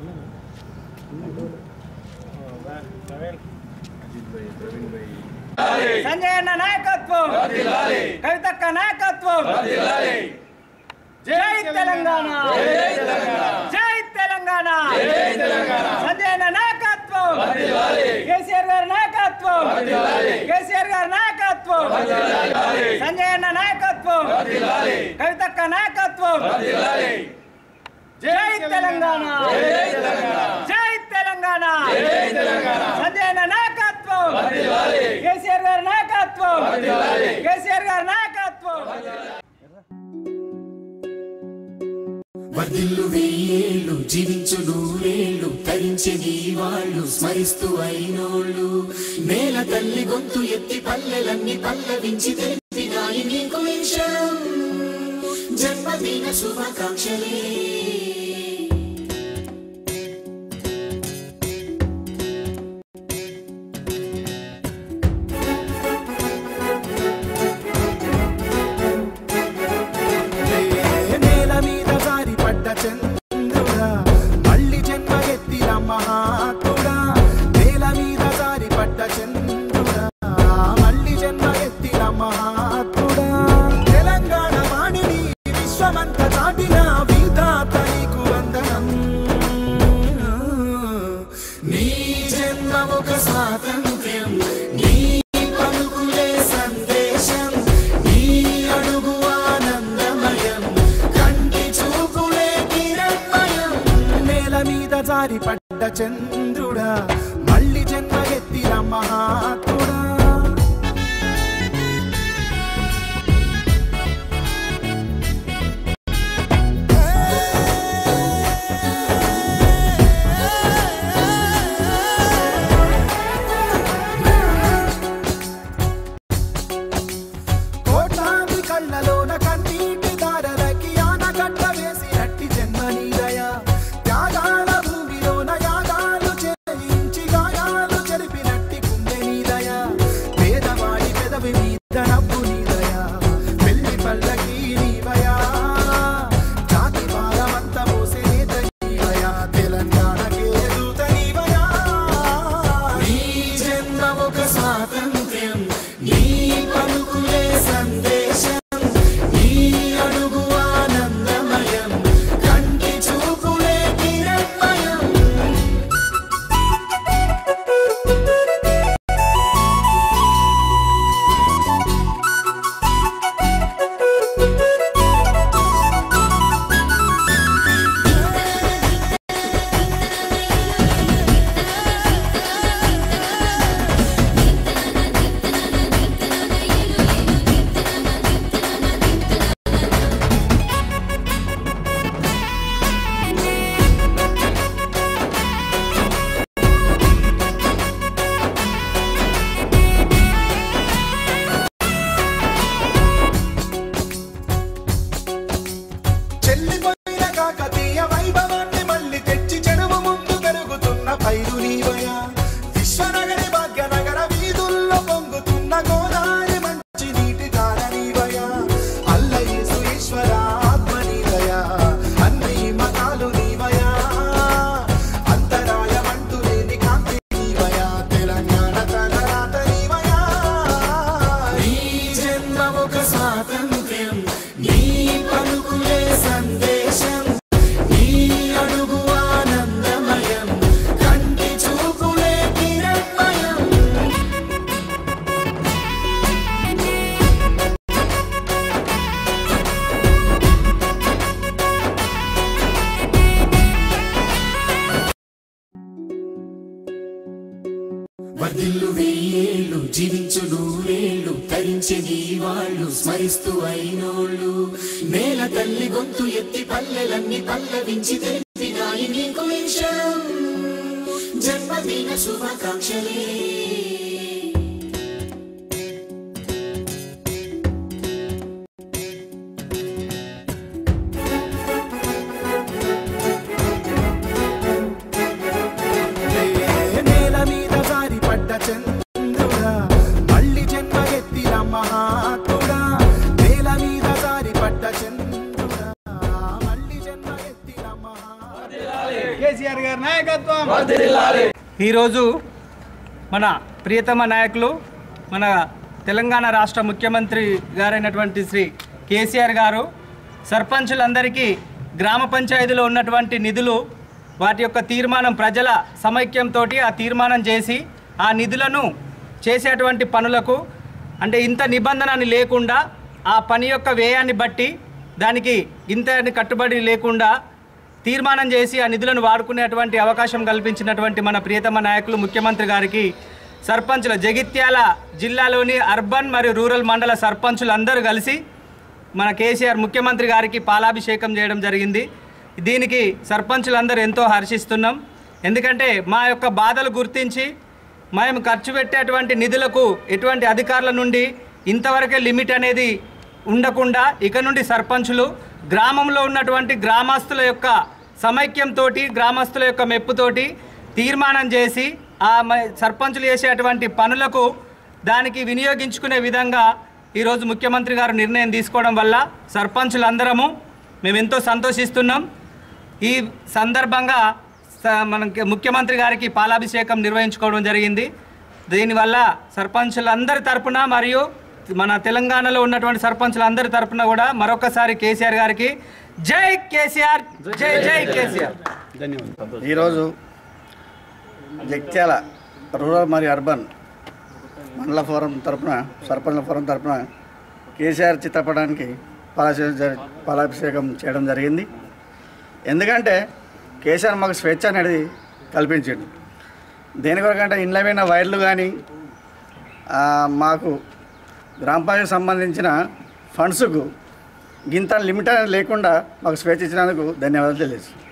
సంజయ్ అన్న నాయకత్వం కవితక్క నాయకత్వం జై తెలంగాణ జై తెలంగాణ సంజయ్ అన్న నాయకత్వం కేసీఆర్ గారి నాయకత్వం కేసీఆర్ గారి నాయకత్వం సంజయ్ అన్న నాయకత్వం కవితక్క నాయకత్వం జై తెలంగాణ జై తెలంగాణ సంజయ్ అన్న నాయకత్వం కేసీఆర్ గారి నాయకత్వం కేసీఆర్ గారి నాయకత్వం వర్ధిల్లు వెయ్యేళ్ళు జీవించు నూరేళ్ళు తరించే నీ వాళ్ళు స్మరిస్తూ అయినోళ్ళు నేల తల్లి గొంతు ఎత్తి పల్లెలన్నీ పల్లవించి తెలిపినాయి నీకు ఈ క్షణం జన్మదిన శుభాకాంక్షలే నేల మీద జారి పడ్డ చంద్రుడా మళ్ళీ జన్మ ఎత్తిన మహాత్ముడా నేల మీద జారి పడ్డ చంద్రుడా మళ్ళీ జన్మ ఎత్తిన మహాత్ముడా తెలంగాణ వాణిని విశ్వమంత చాటిన విధాత నీకు వందనం నీ జన్మ ఒక స్వాతంత్ర్యం నీ పలుకులే సందేశం నీ అడుగు ఆనందమయం కంటి చూపులే కిరణమయం నేల మీద జారి పడ్డ చంద్రుడా మళ్ళీ జన్మ ఎత్తిన మహాత్ముడా కోట్లాది కళ్ళలోన కన్నీటి దారలకి ఆనకట్ట వేసినట్టి జన్మనీదయ త్యాగాల భూమిలోన యాగాలు చేయించి గాయాలు చెరిపినట్టి గుండె నీదయ పేదవాడి పెదవి మీద నవ్వు నీదయ పెళ్లి పల్లకి నీవయా జాతి భారమంత మోసే నేత నీవయా తెలంగాణకే దూత నీవయా నీ జన్మ ఒక స్వాతంత్ర్యం నీ పలుకులే సందేశం నీ అడుగు ఆనందమయం కంటి చూపులే కిరణమయం చెల్లిపోయిన కాకతీయ వైభవాన్ని మళ్ళీ తెచ్చి చెరువు ముందు పెరుగుతున్న పైరు నీవయా విశ్వనగరి భాగ్యనగర వీధుల్లో పొంగుతున్న గోదావరి మంచి నీటి ధార నీవయా అల్లయేసు ఈశ్వర ఆత్మ నీవయా అన్ని మతాలు నీవయా అంతరాయమంటూ లేని కాంతి నీవయా తెలంగాణ తలరాత నీవయా నీ జన్మ ఒక స్వాతంత్ర్యం నీ పలుకులే సందేశం నీ అడుగు ఆనందమయం కంటి చూపులే కిరణమయం వర్ధిల్లు వెయ్యేళ్ళు జీవించు నూరేళ్ళు తరించే నీ వాళ్ళు స్మరిస్తూ అయినోళ్ళు నేల తల్లి గొంతు ఎత్తి పల్లెలన్నీ పల్లవించి తెలిపినాయి నీకు ఈ క్షణం జన్మదిన శుభాకాంక్షలే నేల మీద జారి పడ్డ చంద్రుడా మళ్ళీ జన్మ ఎత్తిన మహాత్ముడా నేల మీద జారి పడ్డ చంద్రుడా మళ్ళీ జన్మ ఎత్తిన మహాత్ముడా కేసీఆర్ గారి నాయకత్వం ఈరోజు మన ప్రియతమ నాయకులు మన తెలంగాణ రాష్ట్ర ముఖ్యమంత్రి గారైనటువంటి శ్రీ కేసీఆర్ గారు సర్పంచులందరికీ గ్రామ పంచాయతీలో ఉన్నటువంటి నిధులు వాటి యొక్క తీర్మానం ప్రజల సమైక్యంతో ఆ తీర్మానం చేసి ఆ నిధులను చేసేటువంటి పనులకు అంటే ఇంత నిబంధనని లేకుండా ఆ పని యొక్క వ్యయాన్ని బట్టి దానికి ఇంత కట్టుబడి లేకుండా తీర్మానం చేసి ఆ నిధులను వాడుకునేటువంటి అవకాశం కల్పించినటువంటి మన ప్రియతమ నాయకులు ముఖ్యమంత్రి గారికి సర్పంచుల జగిత్యాల జిల్లాలోని అర్బన్ మరియు రూరల్ మండల సర్పంచులు అందరూ కలిసి మన కేసీఆర్ ముఖ్యమంత్రి గారికి పాలాభిషేకం చేయడం జరిగింది దీనికి సర్పంచులందరూ ఎంతో హర్షిస్తున్నాం ఎందుకంటే మా యొక్క బాధలు గుర్తించి మేము ఖర్చు పెట్టేటువంటి నిధులకు ఎటువంటి అధికారుల నుండి ఇంతవరకే లిమిట్ అనేది ఉండకుండా ఇక నుండి సర్పంచులు గ్రామంలో ఉన్నటువంటి గ్రామస్తుల యొక్క సమైక్యంతో గ్రామస్తుల యొక్క మెప్పుతోటి తీర్మానం చేసి ఆ మ- సర్పంచులు చేసేటువంటి పనులకు దానికి వినియోగించుకునే విధంగా ఈరోజు ముఖ్యమంత్రి గారు నిర్ణయం తీసుకోవడం వల్ల సర్పంచులందరము మేము ఎంతో సంతోషిస్తున్నాం ఈ సందర్భంగా స- మన ముఖ్యమంత్రి గారికి పాలాభిషేకం నిర్వహించుకోవడం జరిగింది దీనివల్ల సర్పంచులందరి తరపున మరియు మన తెలంగాణలో ఉన్నటువంటి సర్పంచులందరి తరపున కూడా మరొకసారి కేసీఆర్ గారికి జై కేసీఆర్ జై జై కేసీఆర్ ఈరోజు జగిత్యాల రూరల్ మరియు అర్బన్ మండల ఫోరం తరపున సర్పంచ్ల ఫోరం తరపున కేసీఆర్ చిత్రపటానికి పాలాభిషేకం జరి- పాలాభిషేకం చేయడం జరిగింది ఎందుకంటే కేసీఆర్ మాకు స్వేచ్ఛ అనేది కల్పించిండు దేని కొరకంటే ఇండ్లమైన వైర్లు కానీ మాకు గ్రామ పంచాయతీ సంబంధించిన ఫండ్స్కు గింత లిమిట్ అనేది లేకుండా మాకు స్వేచ్ఛ ఇచ్చినందుకు ధన్యవాదాలు తెలియజేస్తాను